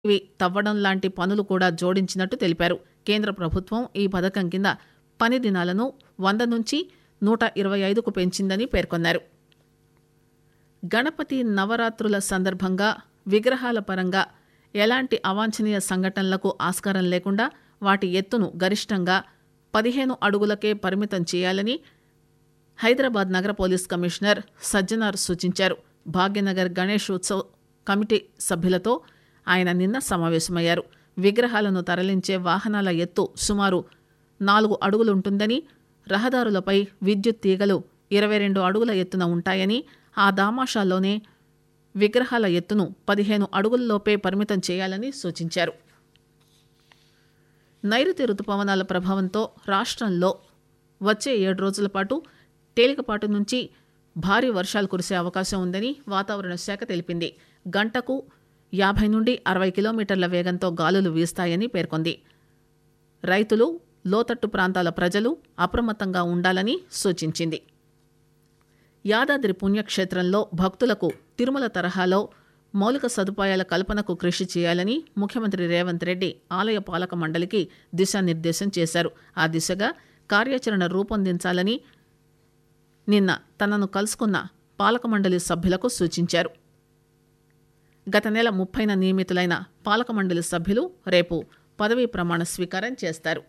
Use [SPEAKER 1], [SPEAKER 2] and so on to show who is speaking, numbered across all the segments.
[SPEAKER 1] ఇవి తవ్వడం లాంటి పనులు కూడా జోడించినట్టు తెలిపారు కేంద్ర ప్రభుత్వం ఈ పథకం కింద పని దినాలను వంద నుంచి నూట ఇరవై ఐదుకు పెంచిందని పేర్కొన్నారు గణపతి నవరాత్రుల సందర్భంగా విగ్రహాల పరంగా ఎలాంటి అవాంఛనీయ సంఘటనలకు ఆస్కారం లేకుండా వాటి ఎత్తును గరిష్టంగా పదిహేను అడుగులకే పరిమితం చేయాలని హైదరాబాద్ నగర పోలీస్ కమిషనర్ సజ్జనార్ సూచించారు భాగ్యనగర్ గణేష్ ఉత్సవ్ కమిటీ సభ్యులతో ఆయన నిన్న సమావేశమయ్యారు విగ్రహాలను తరలించే వాహనాల ఎత్తు సుమారు నాలుగు అడుగులుంటుందని రహదారులపై విద్యుత్ తీగలు ఇరవై రెండు అడుగుల ఎత్తున ఉంటాయని ఆ దామాషాల్లోనే విగ్రహాల ఎత్తును పదిహేను అడుగుల్లోపే పరిమితం చేయాలని సూచించారు నైరుతి రుతుపవనాల ప్రభావంతో రాష్ట్రంలో వచ్చే ఏడు రోజుల పాటు తేలికపాటు నుంచి భారీ వర్షాలు కురిసే అవకాశం ఉందని వాతావరణ శాఖ తెలిపింది గంటకు యాభై నుండి అరవై కిలోమీటర్ల వేగంతో గాలులు వీస్తాయని పేర్కొంది రైతులు లోతట్టు ప్రాంతాల ప్రజలు అప్రమత్తంగా ఉండాలని సూచించింది యాదాద్రి పుణ్యక్షేత్రంలో భక్తులకు తిరుమల తరహాలో మౌలిక సదుపాయాల కల్పనకు కృషి చేయాలని ముఖ్యమంత్రి రేవంత్ రెడ్డి ఆలయ పాలక మండలికి దిశానిర్దేశం చేశారు ఆ దిశగా కార్యాచరణ రూపొందించాలని నిన్న తనను కలుసుకున్న పాలక మండలి సభ్యులకు సూచించారు గత నెల ముప్పైన నియమితులైన పాలక మండలి సభ్యులు రేపు పదవీ ప్రమాణ స్వీకారం చేస్తారు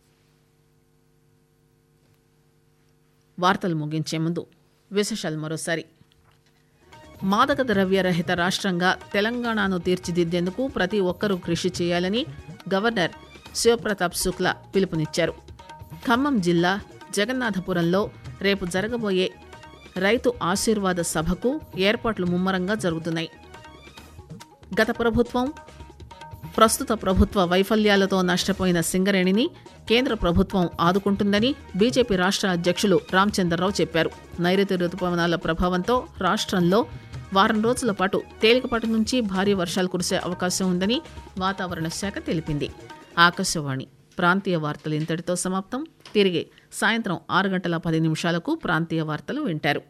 [SPEAKER 1] వార్తలు ముగించే ముందు విశేషాలు మరోసారి మాదక ద్రవ్య రహిత రాష్ట్రంగా తెలంగాణను తీర్చిదిద్దేందుకు ప్రతి ఒక్కరూ కృషి చేయాలని గవర్నర్ శివప్రతాప్ శుక్లా పిలుపునిచ్చారు ఖమ్మం జిల్లా జగన్నాథపురంలో రేపు జరగబోయే రైతు ఆశీర్వాద సభకు ఏర్పాట్లు ముమ్మరంగా జరుగుతున్నాయి గత ప్రభుత్వం ప్రస్తుత ప్రభుత్వ వైఫల్యాలతో నష్టపోయిన సింగరేణిని కేంద్ర ప్రభుత్వం ఆదుకుంటుందని బీజేపీ రాష్ట్ర అధ్యక్షులు రామచంద్రరావు చెప్పారు నైరుతి రుతుపవనాల ప్రభావంతో రాష్ట్రంలో వారం రోజుల పాటు తేలికపాటి నుంచి భారీ వర్షాలు కురిసే అవకాశం ఉందని వాతావరణ శాఖ తెలిపింది ఆకాశవాణి ప్రాంతీయ వార్తలు ఇంతటితో సమాప్తం తిరిగి సాయంత్రం ఆరు గంటల పది నిమిషాలకు ప్రాంతీయ వార్తలు వింటారు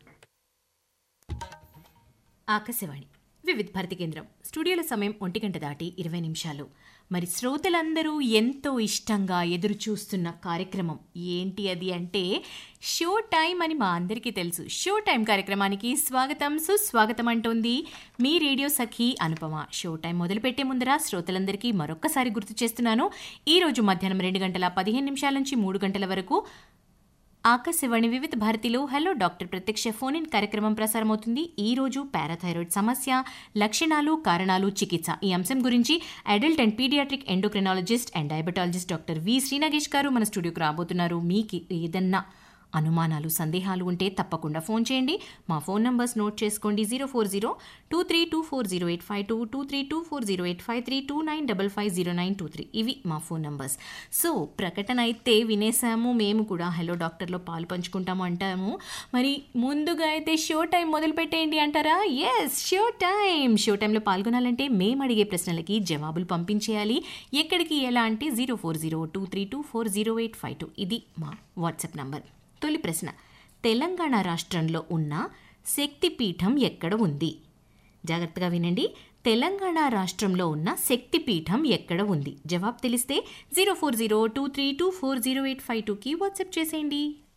[SPEAKER 2] ఆకాశవాణి వివిధ్ భారతి కేంద్రం స్టూడియోల సమయం ఒంటి గంట దాటి ఇరవై నిమిషాలు మరి శ్రోతలందరూ ఎంతో ఇష్టంగా ఎదురు చూస్తున్న కార్యక్రమం ఏంటి అది అంటే షో టైం అని మా అందరికీ తెలుసు షో టైం కార్యక్రమానికి స్వాగతం సుస్వాగతం అంటోంది మీ radio Sakhi Anupama show time మొదలుపెట్టే ముందర శ్రోతలందరికీ మరొక్కసారి గుర్తు చేస్తున్నాను ఈ రోజు మధ్యాహ్నం రెండు గంటల పదిహేను నిమిషాల నుంచి మూడు గంటల వరకు ఆకాశవాణి వివిధ భారతిలో హలో డాక్టర్ ప్రత్యక్ష ఫోన్ ఇన్ కార్యక్రమం ప్రసారమవుతుంది ఈ రోజు పారాథైరాయిడ్ సమస్య లక్షణాలు కారణాలు చికిత్స ఈ అంశం గురించి adult and paediatric endocrinologist and diabetologist doctor V Srinagesh garu మన స్టూడియోకి రాబోతున్నారు మీకు ఏదన్నా అనుమానాలు సందేహాలు ఉంటే తప్పకుండా ఫోన్ చేయండి మా ఫోన్ నంబర్స్ నోట్ చేసుకోండి zero four zero two three two four zero eight five two two three two four zero eight five three two nine double five zero nine two three ఇవి మా phone numbers so ప్రకటన అయితే వినేసాము మేము కూడా hello డాక్టర్లో పాలు పంచుకుంటాము అంటాము మరి ముందుగా అయితే షో టైం మొదలు పెట్టేయండి అంటారా ఎస్ షో టైం షో టైంలో పాల్గొనాలంటే మేము అడిగే ప్రశ్నలకి జవాబులు పంపించేయాలి ఎక్కడికి ఎలా అంటే zero four zero two three two four zero eight five two ఇది మా వాట్సాప్ నంబర్ తొలి ప్రశ్న తెలంగాణ రాష్ట్రంలో ఉన్న శక్తిపీఠం ఎక్కడ ఉంది జాగ్రత్తగా వినండి తెలంగాణ రాష్ట్రంలో ఉన్న శక్తిపీఠం ఎక్కడ ఉంది జవాబు తెలిస్తే zero four zero two three two four zero eight five టూకి వాట్సాప్ చేసేయండి